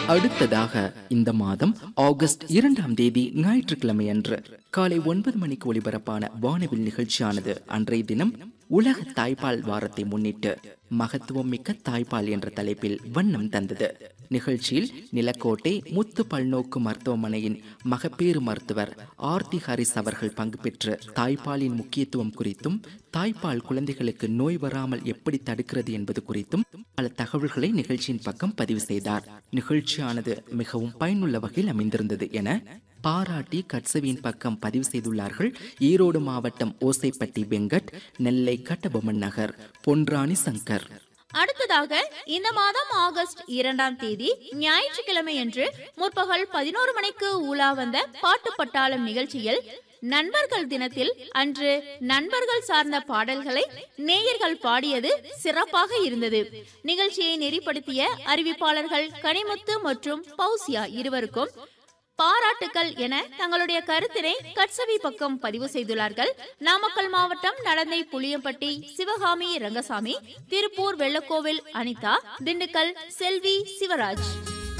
அடுத்ததாக இந்த மாதம் ஆகஸ்ட் இரண்டாம் தேதி ஞாயிற்றுக்கிழமை அன்று காலை ஒன்பது மணிக்கு ஒளிபரப்பான வானவில் நிகழ்ச்சியானது அன்றைய தினம் உலக தாய்ப்பால் வாரத்தை முன்னிட்டு மகத்துவம் மிக்க தாய்ப்பால் என்ற தலைப்பில் வண்ணம் தந்தது நிகழ்ச்சியில் நிலக்கோட்டை முத்து பல்நோக்கு மருத்துவமனையின் மகப்பேறு மருத்துவர் ஆர்த்தி ஹரிஸ் அவர்கள் பங்கு பெற்று தாய்ப்பாலின் முக்கியத்துவம் குறித்தும் தாய்ப்பால் குழந்தைகளுக்கு நோய் வராமல் எப்படி தடுக்கிறது என்பது குறித்தும் பல தகவல்களை நிகழ்ச்சியின் பக்கம் பதிவு செய்தார் நிகழ்ச்சியானது மிகவும் பயனுள்ள வகையில் அமைந்திருந்தது என பாராட்டி கட்சவியின் பக்கம் பதிவு செய்துள்ளார்கள் ஈரோடு மாவட்டம் ஓசைப்பட்டி வெங்கட் நெல்லை கட்டபொம்மன் நகர் பொன்ராணி சங்கர் அடுத்ததாக இந்த மாதம் ஆகஸ்ட் இரண்டாம் தேதி ஞாயிற்றுக்கிழமை அன்று முற்பகல் பதினோரு மணிக்கு உலா வந்த பாட்டு பட்டாளம் நிகழ்ச்சியில் நண்பர்கள் தினத்தில் அன்று நண்பர்கள் சார்ந்த பாடல்களை நேயர்கள் பாடியது சிறப்பாக இருந்தது நிகழ்ச்சியை நெறிப்படுத்திய அறிவிப்பாளர்கள் கனிமுத்து மற்றும் பௌசியா இருவருக்கும் பாராட்டுக்கள் என தங்களுடைய கருத்தினை கட்சவி பக்கம் பதிவு செய்துள்ளார்கள் நாமக்கல் மாவட்டம் நடந்தை புளியம்பட்டி சிவகாமி ரங்கசாமி திருப்பூர் வெள்ளக்கோவில் அனிதா திண்டுக்கல் செல்வி சிவராஜ்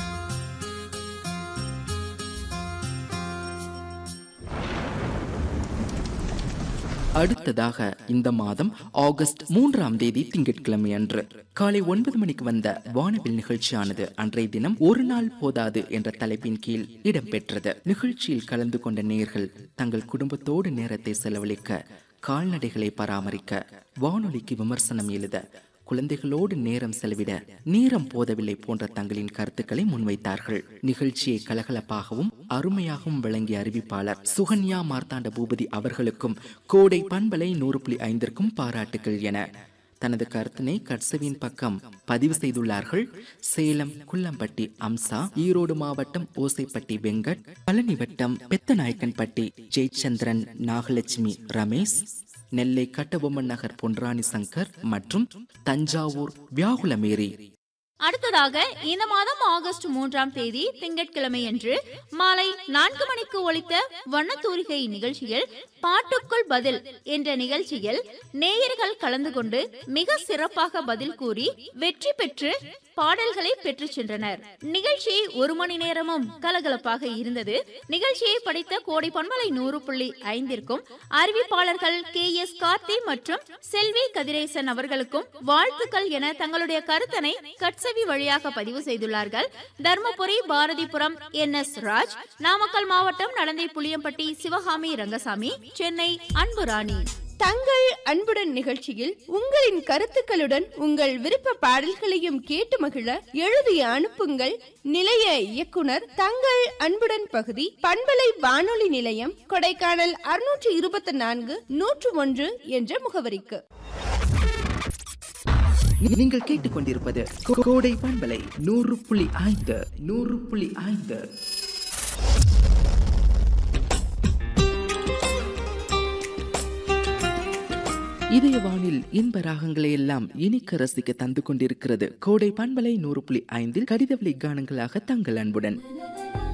அடுத்ததாக இந்த மாதம் ஆகஸ்ட் மூன்றாம் தேதி திங்கட்கிழமை அன்று காலை ஒன்பது மணிக்கு வந்த வானவில் நிகழ்ச்சியானது அன்றைய தினம் ஒரு நாள் போதாது என்ற தலைப்பின் கீழ் இடம்பெற்றது நிகழ்ச்சியில் கலந்து கொண்ட நேர்கள் தங்கள் குடும்பத்தோடு நேரத்தை செலவழிக்க கால்நடைகளை பராமரிக்க வானொலிக்கு விமர்சனம் எழுத குழந்தைகளோடு நேரம் செலவிட நேரம் போதவில்லை போன்ற தங்களின் கருத்துக்களை முன்வைத்தார்கள் நிகழ்ச்சியை கலகலப்பாகவும் அருமையாகவும் விளங்கிய அறிவிப்பாளர் சுகன்யா மார்த்தாண்ட பூபதி அவர்களுக்கும் கோடை பண்பலை நூறு புள்ளி ஐந்திற்கும் பாராட்டுகள் என தனது கருத்தினை கட்சவியின் பக்கம் பதிவு செய்துள்ளார்கள் சேலம் குள்ளம்பட்டி அம்சா ஈரோடு மாவட்டம் ஓசைப்பட்டி வெங்கட் பழனி வட்டம் பெத்தநாயக்கன்பட்டி ஜெயச்சந்திரன் நாகலட்சுமி ரமேஷ் நெல்லை கட்டபொம்மன் நகர் பொன்ராணி சங்கர் மற்றும் தஞ்சாவூர் வியாகுலமேரி அடுத்ததாக இந்த மாதம் ஆகஸ்ட் மூன்றாம் தேதி திங்கட்கிழமை அன்று மாலை நான்கு மணிக்கு ஒலித்த வண்ணத்தூரிகை நிகழ்ச்சியில் பாட்டுக்குள் பதில் என்ற நிகழ்ச்சியில் நேயர்கள் கலந்து கொண்டு மிக சிறப்பாக பதில் கூறி வெற்றி பெற்று பாடல்களை பெற்று சென்றனர் நிகழ்ச்சி ஒரு மணி நேரமும் கலகலப்பாக இருந்தது நிகழ்ச்சியை படித்த கோடை பண்பலை நூறு புள்ளி ஐந்திற்கும் அறிவிப்பாளர்கள் கே எஸ் கார்த்தி மற்றும் செல்வி கதிரேசன் அவர்களுக்கும் வாழ்த்துக்கள் என தங்களுடைய கருத்தனை கட்சவி வழியாக பதிவு செய்துள்ளார்கள் தர்மபுரி பாரதிபுரம் என் எஸ் ராஜ் நாமக்கல் மாவட்டம் நடந்தை புளியம்பட்டி சிவகாமி ரங்கசாமி சென்னை அன்புராணி தங்கள் அன்புடன் நிகழ்ச்சியில் உங்களின் கருத்துக்களுடன் உங்கள் விருப்ப பாடல்களையும் கேட்டு மகிழ எழுதி அனுப்புங்கள் நிலைய இயக்குனர் தங்கள் அன்புடன் பகுதி பண்பலை வானொலி நிலையம் கொடைக்கானல் அறுநூற்று இருபத்தி நான்கு நூற்று ஒன்று என்ற முகவரிக்கு நீங்கள் கேட்டுக்கொண்டிருப்பது கோ- கோடை பண்பலை நூறு புள்ளி ஐந்து நூறு புள்ளி ஐந்து இதய வானில் இன்ப ராகங்களை எல்லாம் இனிக்க ரசிக்க தந்து கொண்டிருக்கிறது கோடை பண்பலை நூறு புள்ளி ஐந்தில் கடிதவழி கானங்களாக தங்கள் அன்புடன்